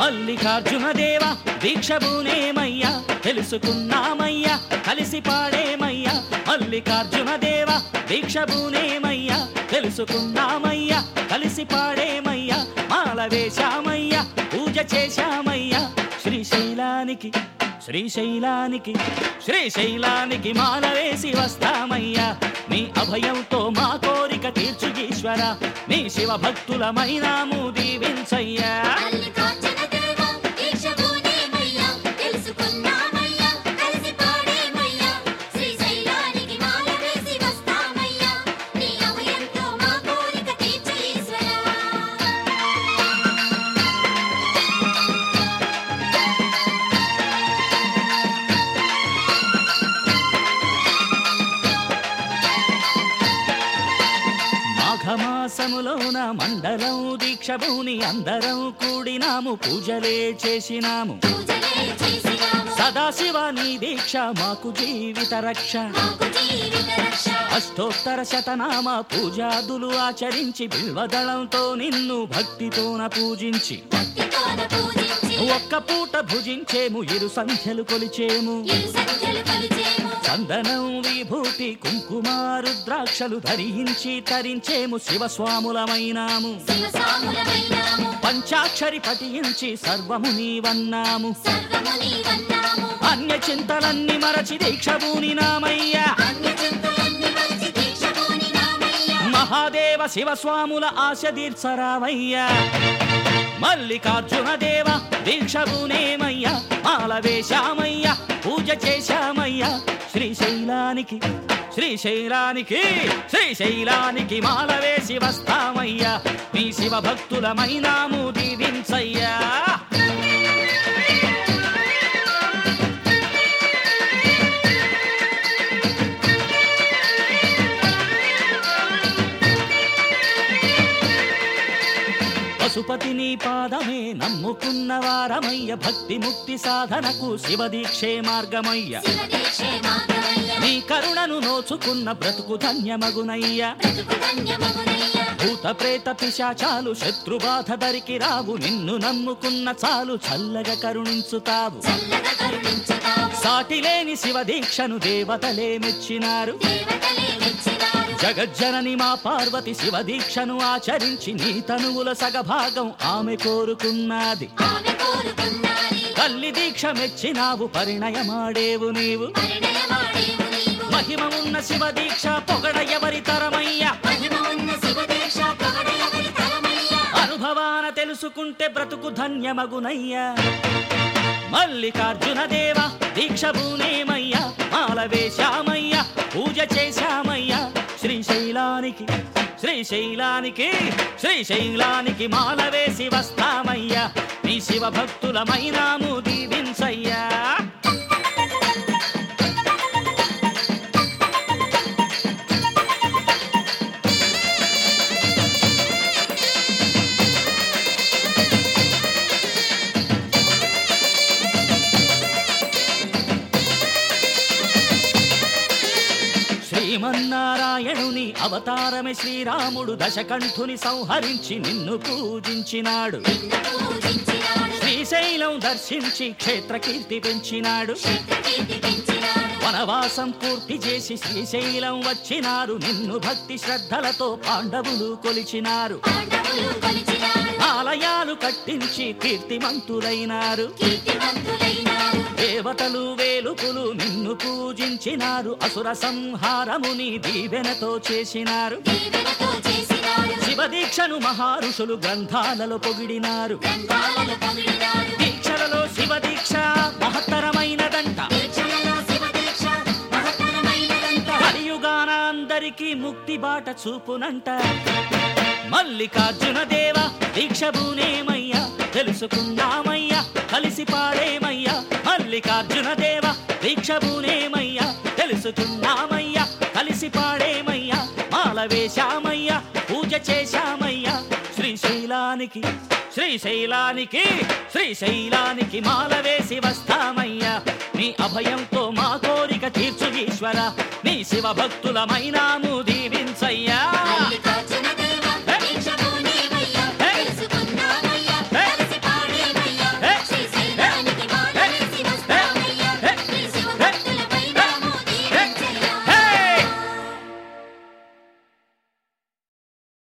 మల్లికార్జున దేవ దీక్షభూనేమయ్యా తెలుసుకున్నామయ్యా కలిసి పాడేమయ్యా మల్లికార్జున దేవ దీక్షభూనేమయ్యా తెలుసుకున్నామయ్యా కలిసి పాడేమయ్యా మాల వేశామయ్యా పూజ చేశామయ్యా శ్రీశైలానికి శ్రీశైలానికి శ్రీశైలానికి మాల వేసి వస్తామయ్యా నీ అభయంతో మా కోరిక తీర్చు ఈశ్వర నీ శివ భక్తులమైనాము దీవించయ్యా మల్లికార్జున దేవ దీక్షభూనేమయ్యా తెలుసుకున్నామయ్యా కలిసి పాడేమయ్యా శ్రీశైలానికి మాల వేసి వస్తామయ్యా నీ అభయంతో మా కోరిక తీర్చు ఈశ్వరా మాఘమాసములోన మండలం దీక్షభూని అందరం కూడినాము పూజలే చేసినాము పూజలే చేసినాము సదాశివ నీ దీక్ష మాకు జీవిత రక్ష మాకు జీవిత రక్ష అష్టోత్తర శతనామ పూజాదులు ఆచరించి బిల్వదళంతో నిన్ను భక్తితోన పూజించి భక్తితోన పూజించి ఒక్క పూట భుజించేము ఇరు సంఖ్యలు కొలిచేము ఇరు సంఖ్యలు కొలిచేము చందనం విభూతి కుంకుమ రుద్రాక్షలు ధరించి తరించేము శివస్వాములమైనాము శివసాములమైనాము పంచాక్షరి పఠించి సర్వము నీవన్నాము సర్వము నీవన్నాము అన్య చింతలన్నీ మరచి దీక్షభూనినామయ్యా అన్య చింతలన్నీ మరిచి దీక్షభూనినామయ్యా మహాదేవ శివస్వాముల ఆశ తీర్చరావయ్యా మల్లికార్జున దేవ దీక్షభూనేమయ్యా మాల వేశామయ్యా పూజ చేశామయ్యా శ్రీశైలానికి శ్రీశైలానికి శ్రీశైలానికి మాల వేసి వస్తామయ్యా నీ శివ భక్తులమైనాము దీవించయ్యా పశుపతి నీ పాదమే నమ్ముకున్న వారమయ్య భక్తి ముక్తి సాధనకు శివదీక్షే మార్గమయ్య శివదీక్షే మార్గమయ్యా నీ కరుణను నోచుకున్న బ్రతుకు ధన్యమగునయ్య బ్రతుకు ధన్యమగునయ్యా భూత ప్రేత పిశాచాలు శత్రుబాధ దరికి రావు నిన్ను నమ్ముకున్న చాలు చల్లగా కరుణించుతావు చల్లగా కరుణించుతావు సాటిలేని శివదీక్షను దేవతలే మెచ్చినారు దేవతలే మెచ్చినారు జగజ్జనని మా పార్వతి శివదీక్షను ఆచరించి నీ తనువుల సగభాగం ఆమె కోరుకున్నది ఆమె కోరుకున్నది తల్లి దీక్ష మెచ్చినావు పరిణయమాడేవు నీవు పరిణయమాడేవు నీవు మహిమ ఉన్న శివ దీక్ష పొగడ ఎవరి తరమయ్యా మహిమ ఉన్న శివదీక్ష పొగడ ఎవరి తరమయ్యా అనుభవాన తెలుసుకుంటే బ్రతుకు ధన్యమగునయ్యా మల్లికార్జున దేవ దీక్ష భూనేమయ్యా మాల వేశామయ్యా పూజ చేశామయ్యా శ్రీశైలానికి శ్రీశైలానికి శ్రీశైలానికి మాల వేసి వస్తామయ్యా నీ శివ భక్తులమైనాము దీవించయ్యా శ్రీమన్నారాయణుని అవతారమే శ్రీరాముడు దశకంఠుని సంహరించి నిన్ను పూజించినాడు నిన్ను పూజించినాడు శ్రీశైలం దర్శించి క్షేత్ర కీర్తి పెంచినాడు క్షేత్రకీర్తి పెంచినాడు వనవాసం పూర్తి చేసి శ్రీశైలం వచ్చినారు నిన్ను భక్తి శ్రద్ధలతో పాండవులు కొలిచినారు పాండవులు కొలిచినారు ఆలయాలు కట్టించి కీర్తిమంతులైనారు కీర్తివంతులైనారు దేవతలు వేలుపులు నిన్ను పూజించినారు అసుర సంహారముని దీవెనతో చేసినారు దీవెనతో చేసినారు శివదీక్షను మహారుషులు గ్రంథాలలో పొగిడినారు గ్రంథాలలో పొగిడినారు దీక్షలలో శివదీక్ష మహత్తరమైనదంట దీక్షలలో శివదీక్ష మహత్తరమైనదంట కలియుగాన అందరికీ ముక్తి బాట చూపునంట మల్లికార్జున దేవ దీక్ష భూనేమయ్యా తెలుసుకున్నామయ్యా కలిసి పాడేమయ్యా మల్లికార్జున దేవ దీక్ష భూనేమయ్యా తెలుసుకున్నామయ్యా కలిసి పాడేమయ్యా మాల వేశామయ్యా పూజ చేశామయ్యా శ్రీశైలానికి శ్రీశైలానికి శ్రీశైలానికి మాల వేసి వస్తామయ్యా నీ అభయంతో మా కోరిక తీర్చు ఈశ్వర నీ శివ భక్తులమైనాము దీవించయ్యా మల్లికార్జున